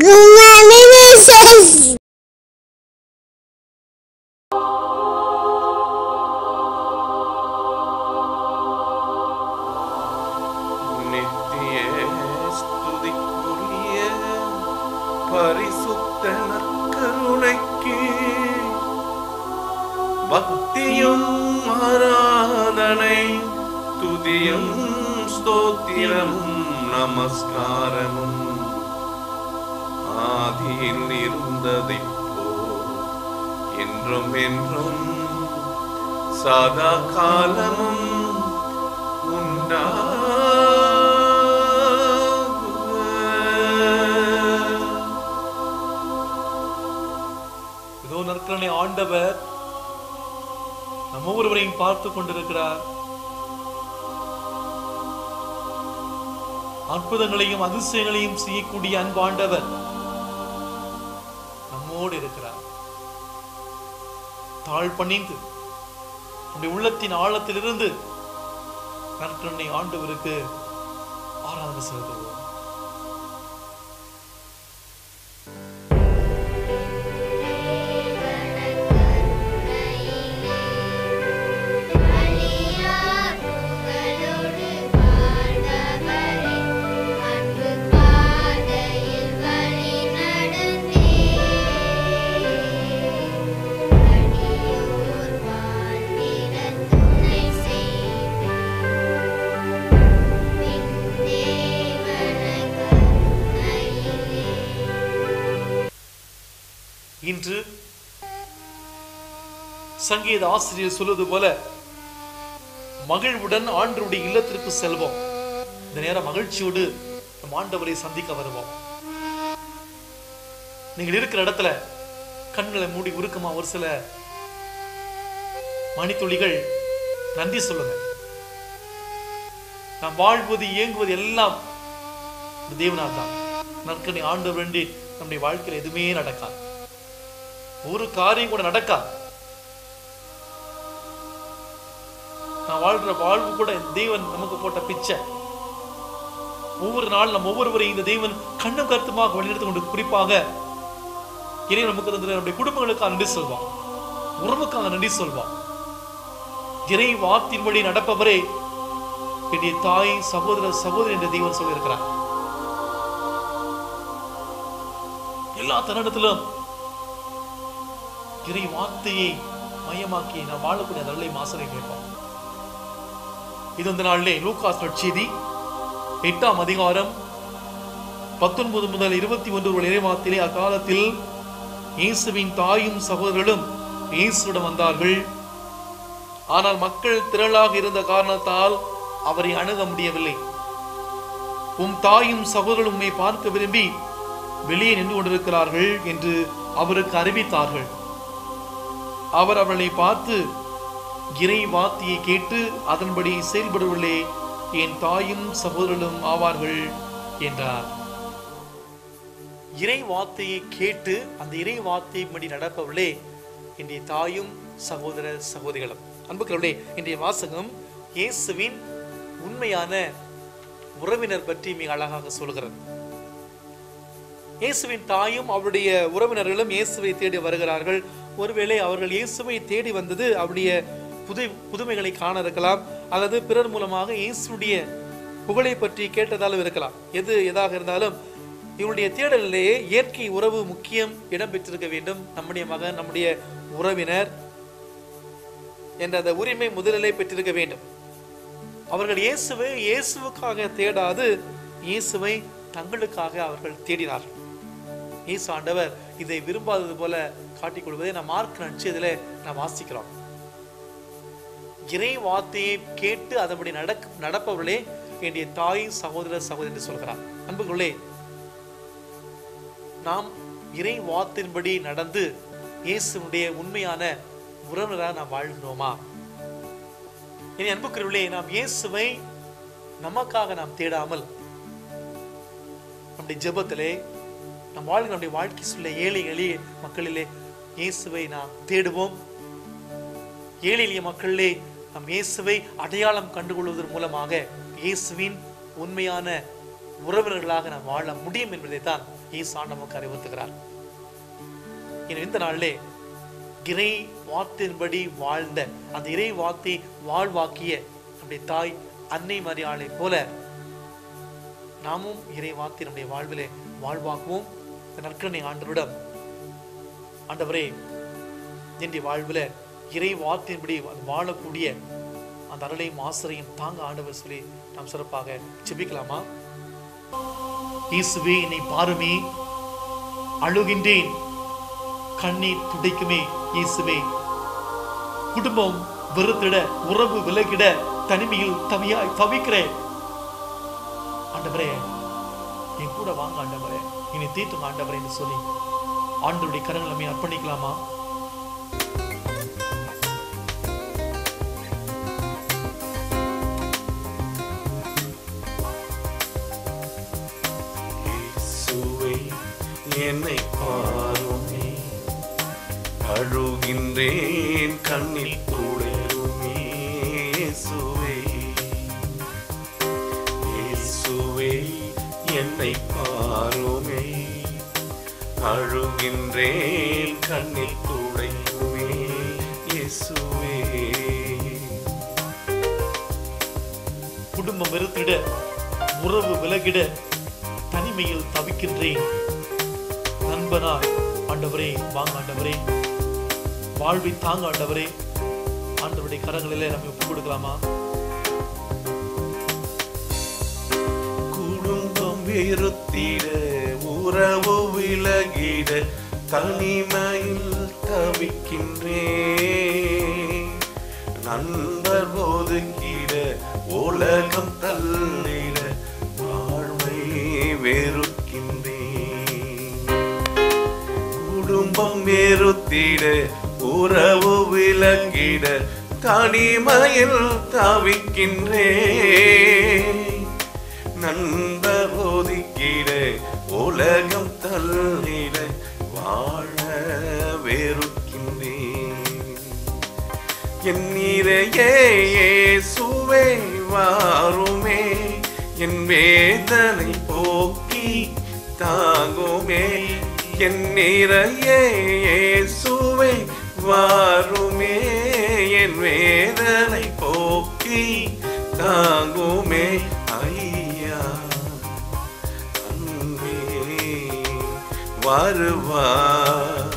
Luminescence. நித்திய ஸ்துதிக்குரிய பரிசுத்த நற்கருணைக்கு பக்தியும் ஆராதனை துதியும் ஸ்தோத்திரமும் நமஸ்காரமும் ஆதியில் இருந்ததைப் போல் என்றும் என்றும் சதா காலமும் உண்டாகுக இதோ நற்கரனை ஆண்டவர் நம்ம ஒவ்வொருவரையும் பார்த்து கொண்டிருக்கிறார் அற்புதங்களையும் அதிசயங்களையும் செய்யக்கூடிய அன்பாண்டவர் நம்மோடு இருக்கிறார் தாழ் பணிந்து நம்முடைய உள்ளத்தின் ஆழத்திலிருந்து நற்கரனை ஆண்டவருக்கு ஆராதனை செலுத்துவோம் அழியார் புகழோடு வாழ்ந்தவரே, அன்பு பாதையில் வழி நடந்தே. அடியோர் வாழ்ந்திட துணை செய்து, பின் தேவன கருணையிலே. இன்று சங்கீத ஆசிரியர் சொல்வது போல மகிழ்வுடன் ஆண்டவருடைய இல்லத்திற்கு செல்வோம் இந்த நேரம் மகிழ்ச்சியோடு நம் ஆண்டவரை சந்திக்க வருவோம் நீங்கள் இருக்கிற இடத்துல கண்களை மூடி உருக்கமா ஒரு சில மணித்துளிகள் நன்றி சொல்லுங்க நாம் வாழ்வது இயங்குவது எல்லாம் இந்த தேவனால் தான் நற்கனை ஆண்டு வேண்டி நம்முடைய வாழ்க்கையில் எதுவுமே நடக்காது ஒரு காரியம் கூட நடக்காது நான் வாழ்ற வாழ்வு கூட தேவன் நமக்கு போட்ட பிச்சை ஒவ்வொரு நாள் நம்ம ஒவ்வொருவரையும் இந்த தேவன் கண்ணும் கருத்துமாக வழிநடத்தி கொண்டு குறிப்பாக இறை நமக்கு தந்த நம்முடைய குடும்பங்களுக்காக நன்றி சொல்வான் உறவுக்காக நன்றி சொல்வான் இறை வார்த்தையின் வழி நடப்பவரே என்னுடைய தாய் சகோதர சகோதரி என்று தேவன் சொல்லியிருக்கிறார் எல்லா தருணத்திலும் இறை வார்த்தையை மையமாக்கி நான் வாழக்கூடிய நல்லை மாசனை கேட்போம் இது இந்த நாளிலே லூகாஸ் நற்செய்தி எட்டாம் அதிகாரம் பத்தொன்பது முதல் இருபத்தி ஒன்று உள்ள இறைவார்த்தையிலே அக்காலத்தில் இயேசுவின் தாயும் சகோதரர்களும் இயேசுவிடம் வந்தார்கள் ஆனால் மக்கள் திரளாக இருந்த காரணத்தால் அவரை அணுக முடியவில்லை உம் தாயும் சகோதரரும் உம்மை பார்க்க விரும்பி வெளியே நின்று கொண்டிருக்கிறார்கள் என்று அவருக்கு அறிவித்தார்கள் அவர் அவளை பார்த்து இறை வார்த்தையை கேட்டு அதன்படி செயல்படவில்லை என் தாயும் சகோதரர்களும் ஆவார்கள் என்றார் இறை வார்த்தையை கேட்டு அந்த இறை வார்த்தையின்படி நடப்பவர்களே என்னுடைய தாயும் சகோதர சகோதரிகளும் அன்புக்களே இன்றைய வாசகம் இயேசுவின் உண்மையான உறவினர் பற்றி மிக அழகாக சொல்கிறது இயேசுவின் தாயும் அவருடைய உறவினர்களும் இயேசுவை தேடி வருகிறார்கள் ஒருவேளை அவர்கள் இயேசுவை தேடி வந்தது அவருடைய புது புதுமைகளை காண இருக்கலாம் அல்லது பிறர் மூலமாக இயேசுடைய புகழை பற்றி கேட்டதாலும் இருக்கலாம் எது எதாக இருந்தாலும் இவருடைய தேடலிலேயே இயற்கை உறவு முக்கியம் இடம் பெற்றிருக்க வேண்டும் நம்முடைய மகன் நம்முடைய உறவினர் என்ற அந்த உரிமை முதலிலே பெற்றிருக்க வேண்டும் அவர்கள் இயேசுவை இயேசுவுக்காக தேடாது இயேசுவை தங்களுக்காக அவர்கள் தேடினார்கள் இயேசு ஆண்டவர் இதை விரும்பாதது போல காட்டிக் கொள்வதை நாம் மார்க் நட்சதில நாம் வாசிக்கிறோம் இறை வார்த்தையை கேட்டு அதன்படி நடக்க நடப்பவர்களே என்னுடைய தாய் சகோதர சகோதரி என்று சொல்கிறார் அன்புகளே நாம் இறை வார்த்தையின்படி நடந்து இயேசுனுடைய உண்மையான உறவினராக நாம் வாழ்கிறோமா இனி அன்புக்குரியவர்களே நாம் இயேசுவை நமக்காக நாம் தேடாமல் நம்முடைய ஜெபத்திலே நம் வாழ்கிற நம்முடைய வாழ்க்கை சொல்ல ஏழை எளிய மக்களிலே இயேசுவை நாம் தேடுவோம் ஏழை எளிய மக்களிலே நாம் இயேசுவை அடையாளம் கண்டுகொள்வதன் மூலமாக இயேசுவின் உண்மையான உறவினர்களாக நாம் வாழ முடியும் என்பதை தான் ஈசா நமக்கு அறிவுறுத்துகிறார் இனி இந்த நாளிலே இறை வார்த்தையின்படி வாழ்ந்த அந்த இறை வார்த்தை வாழ்வாக்கிய நம்முடைய தாய் அன்னை மரியாளை போல நாமும் இறை வார்த்தை நம்முடைய வாழ்விலே வாழ்வாக்குவோம் இந்த நற்கரணை ஆண்டவரிடம் ஆண்டவரே என்னுடைய வாழ்வில் இறை வார்த்தையின்படி வாழக்கூடிய அந்த அருளையும் ஆசிரியம் தாங்க ஆண்டவர் சொல்லி நாம் சிறப்பாக ஜெபிக்கலாமா இயேசுவே என்னை பாருமே அழுகின்றேன் கண்ணீர் துடைக்குமே இயேசுவே குடும்பம் வெறுத்திட உறவு விலகிட தனிமையில் தவியாய் தவிக்கிறேன் ஆண்டவரே என் கூட வாங்க ஆண்டவரே இனி தீர்த்துங்க ஆண்டவரே என்று சொல்லி ஆண்டவருடைய கரங்களை நம்மை அர்ப்பணிக்கலாமா இயேசுவே என்னை பாருமே அழுகின்றேன் கண்ணில் துடையுமே இயேசுவே இயேசுவே என்னை பாருமே அழுகின்றேன் கண்ணில் துடையுமே இயேசுவே குடும்பம் வெறுத்திட உறவு விலகிட தனிமையில் தவிக்கின்றேன் நண்பனாய் ஆண்டவரே வாங்க ஆண்டவரே வாழ்வை தாங்க ஆண்டவரே ஆண்டவருடைய கரங்களிலே நம்ம ஒப்பு கொடுக்கலாமா குடும்பம் வெறுத்திட உறவு விலகிட தனிமையில் தவிக்கின்றேன் நண்பர் ஒதுக்கிட உலகம் தள்ளிட வாழ்வை வெறுக்கின்றேன் குடும்பம் வெறுத்திட உறவு விலங்கிட தனிமையில் தவிக்கின்றேன் நண்பர் ஒதுக்கிட உலகம் தள்ளிட வாழ வெறுக்கின்றேன் என் நிறையே சுவை வாருமே என் வேதனை போக்கி தாங்குமே என் நிறையே சுவை வாருமே என் வேதனை போக்கி தாங்குமே ஐயா அன்பே வருவார்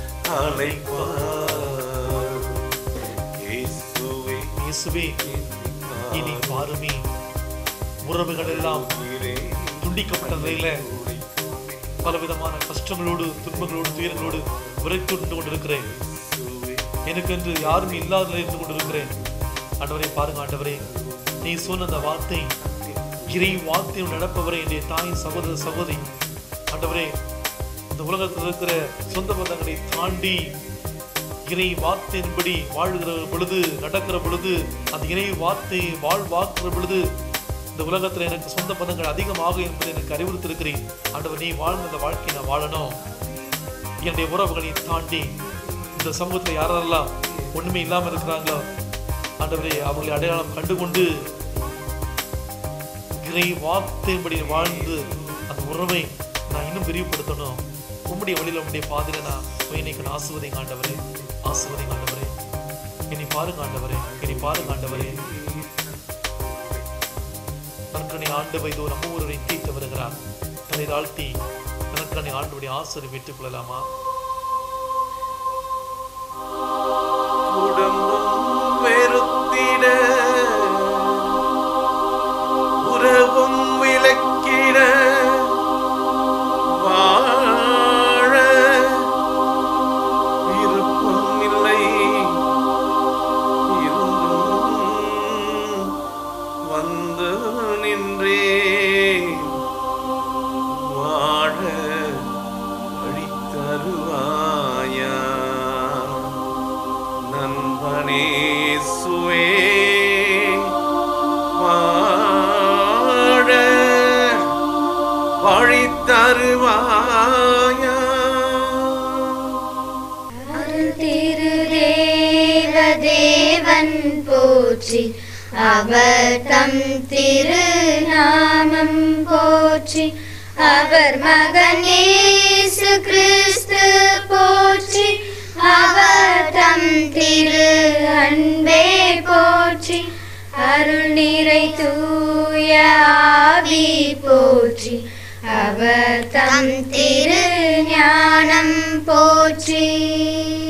அழைப்பார் இயேசுவே இயேசுவே இனி பாருமே உறவுகள் எல்லாம் துண்டிக்கப்பட்ட நிலையில பலவிதமான கஷ்டங்களோடு துன்பங்களோடு துயரங்களோடு விரைத்து கொண்டிருக்கிறேன் எனக்கென்று யாரும் இல்லாத நிலையில் இருந்து கொண்டிருக்கிறேன் ஆண்டவரே பாருங்க ஆண்டவரே நீ சொன்ன அந்த வார்த்தை இறை வார்த்தையில் நடப்பவரே என்னுடைய தாய் சகோதர சகோதரி ஆண்டவரே இந்த உலகத்தில் இருக்கிற சொந்த பந்தங்களை தாண்டி இறை வார்த்தையின்படி வாழ்கிற பொழுது நடக்கிற பொழுது அந்த இறை வார்த்தை வாழ்வாக்குற பொழுது இந்த உலகத்துல எனக்கு சொந்த பந்தங்கள் அதிகமாக என்பதை எனக்கு அறிவுறுத்திருக்கிறேன் ஆண்டவர் நீ வாழ்ந்த அந்த வாழ்க்கையை நான் வாழணும் என்னுடைய உறவுகளை தாண்டி இந்த சமூகத்துல யாரெல்லாம் ஒண்ணுமே இல்லாம இருக்கிறாங்களோ ஆண்டவரே அவர்களை அடையாளம் கண்டுகொண்டு இறை வார்த்தையின்படி வாழ்ந்து அந்த உறவை நான் இன்னும் விரிவுபடுத்தணும் உம்முடைய வழியில உம்முடைய பாதையில நான் போய் இன்னைக்கு நான் ஆசுவதை ஆண்டவரே ஆசுவதை ஆண்டவரே இனி பாருங்க ஆண்டவரே இனி பாருங்க ஆண்டவரே நற்கனை ஆண்டு வைத்து ஒரு நம்ம ஒருவரை தீர்த்து வருகிறார் தலை தாழ்த்தி நற்கனை ஆண்டுடைய ஆசிரியர் பெற்றுக் கொள்ளலாமா குடும்பம் வெறுத்திட உறவும் விளக்கிட வாழ விருப்பம் இல்லை இருந்தும் வந்து நின்றேன் வாழ வழி தருவாயா நண்பனே சுவே வாழ வழி தருவாயா அருள் திரு தேவ தேவன் போற்றி அவர் தம் திருநாமம் போற்றி அவர் மகன் இயேசு கிறிஸ்து போற்றி அவர் தம் திரு அன்பே போற்றி அருள் நிறை தூய ஆவி போற்றி அவர் தம் திரு ஞானம் போற்றி